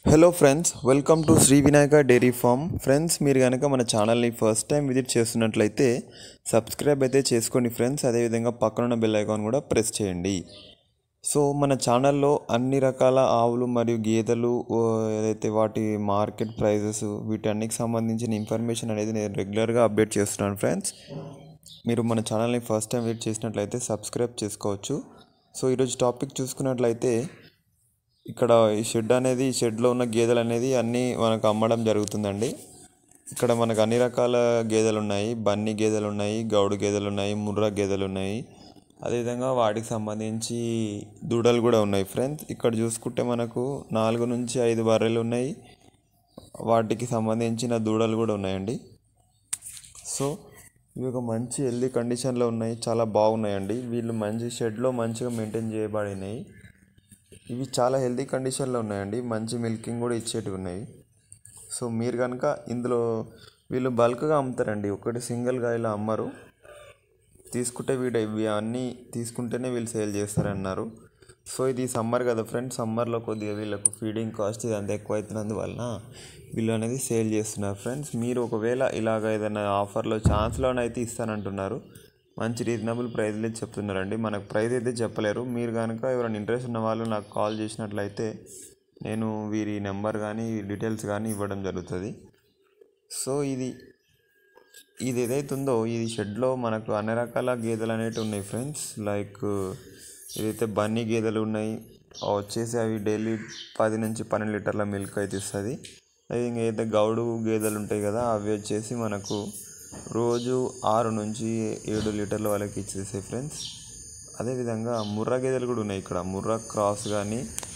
hello friends welcome to Shri Vinayaka dairy farm friends మీరు కనుక మన ఛానల్ని ఫస్ట్ టైం విజిట్ చేస్తున్నట్లయితే సబ్స్క్రైబ్ అయితే చేసుకోండి ఫ్రెండ్స్ అదేవిధంగా పక్కనున్న బెల్ ఐకాన్ కూడా ప్రెస్ చేయండి సో మన ఛానల్లో అన్ని రకాల ఆవులు మరియు గేదెలు ఓ, ఏదైతే వాటి మార్కెట్ ప్రైజెస్ వీటన్నికి సంబంధించిన ఇన్ఫర్మేషన్ అనేది నేను రెగ్యులర్గా అప్డేట్ చేస్తున్నాను ఫ్రెండ్స్ మీరు మన ఛానల్ని ఫస్ట్ టైం విజిట్ చేసినట్లయితే సబ్స్క్రైబ్ చేసుకోవచ్చు సో ఈరోజు టాపిక్ చూసుకున్నట్లయితే ఇక్కడ ఈ షెడ్ అనేది ఈ షెడ్లో ఉన్న గేదెలు అనేది అన్నీ మనకు అమ్మడం జరుగుతుందండి ఇక్కడ మనకు అన్ని రకాల గేదెలు ఉన్నాయి బన్నీ గేదెలు ఉన్నాయి గౌడు గేదెలు ఉన్నాయి ముర్రా గేదెలు ఉన్నాయి అదేవిధంగా వాటికి సంబంధించి దూడలు కూడా ఉన్నాయి ఫ్రెండ్స్ ఇక్కడ చూసుకుంటే మనకు నాలుగు నుంచి ఐదు బర్రెలు ఉన్నాయి వాటికి సంబంధించిన దూడలు కూడా ఉన్నాయండి సో ఇవి ఒక మంచి హెల్దీ కండిషన్లో ఉన్నాయి చాలా బాగున్నాయండి వీళ్ళు మంచి షెడ్లో మంచిగా మెయింటైన్ చేయబడినాయి ఇవి చాలా హెల్దీ కండిషన్లో ఉన్నాయండి మంచి మిల్కింగ్ కూడా ఇచ్చేటివి ఉన్నాయి సో మీరు కనుక ఇందులో వీళ్ళు బల్క్గా అమ్ముతారండి ఒకటి సింగిల్గా ఇలా అమ్మరు తీసుకుంటే వీడు ఇవి అన్నీ తీసుకుంటేనే వీళ్ళు సేల్ చేస్తారన్నారు సో ఇది సమ్మర్ కదా ఫ్రెండ్స్ సమ్మర్లో కొద్దిగా వీళ్ళకు ఫీడింగ్ కాస్ట్ ఇది అంత ఎక్కువ అవుతున్నందువలన వీళ్ళు అనేది సేల్ చేస్తున్నారు ఫ్రెండ్స్ మీరు ఒకవేళ ఇలాగ ఏదైనా ఆఫర్లో ఛాన్స్లోనైతే ఇస్తానంటున్నారు మంచి రీజనబుల్ ప్రైస్లో చెప్తున్నారండి మనకు ప్రైస్ అయితే చెప్పలేరు మీరు కనుక ఎవరైనా ఇంట్రెస్ట్ ఉన్న వాళ్ళు నాకు కాల్ చేసినట్లయితే నేను వీరి నెంబర్ కానీ డీటెయిల్స్ కానీ ఇవ్వడం జరుగుతుంది సో ఇది ఇది ఏదైతే ఉందో ఇది షెడ్లో మనకు అన్ని రకాల గేదెలు అనేవి ఉన్నాయి ఫ్రెండ్స్ లైక్ ఏదైతే బన్నీ గేదెలు ఉన్నాయి అవి వచ్చేసి అవి డైలీ పది నుంచి పన్నెండు లీటర్ల మిల్క్ అయితే ఇస్తుంది అదే ఇంకా ఏదైతే గౌడు గేదెలు ఉంటాయి కదా అవి వచ్చేసి మనకు రోజు ఆరు నుంచి ఏడు లీటర్ల వరకు ఇచ్చేసాయి ఫ్రెండ్స్ అదేవిధంగా ముర్రా గేదెలు కూడా ఉన్నాయి ఇక్కడ ముర్రా క్రాస్ కానీ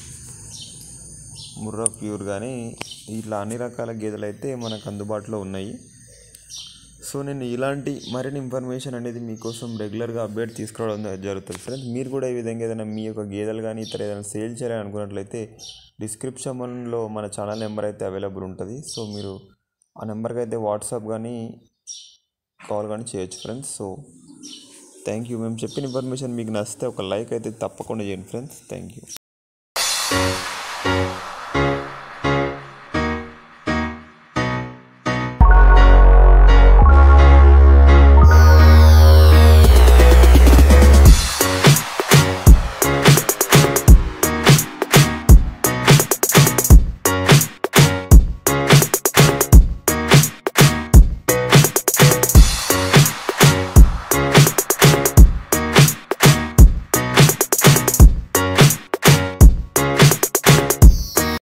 ముర్రా ప్యూర్ కానీ ఇట్లా అన్ని రకాల గేదెలు అయితే మనకు అందుబాటులో ఉన్నాయి సో నేను ఇలాంటి మరిన్ని ఇన్ఫర్మేషన్ అనేది మీకోసం రెగ్యులర్గా అప్డేట్ తీసుకురావడం జరుగుతుంది ఫ్రెండ్స్ మీరు కూడా ఈ విధంగా ఏదైనా మీ యొక్క గేదెలు కానీ ఇతర ఏదైనా సేల్ చేయాలని అనుకున్నట్లయితే డిస్క్రిప్షన్లో మన ఛానల్ నెంబర్ అయితే అవైలబుల్ ఉంటుంది సో మీరు ఆ నెంబర్కి అయితే వాట్సాప్ కానీ కాల్ కానీ చేయొచ్చు ఫ్రెండ్స్ సో థ్యాంక్ యూ మేము చెప్పిన ఇన్ఫర్మేషన్ మీకు నచ్చితే ఒక లైక్ అయితే తప్పకుండా చేయండి ఫ్రెండ్స్ థ్యాంక్ యూ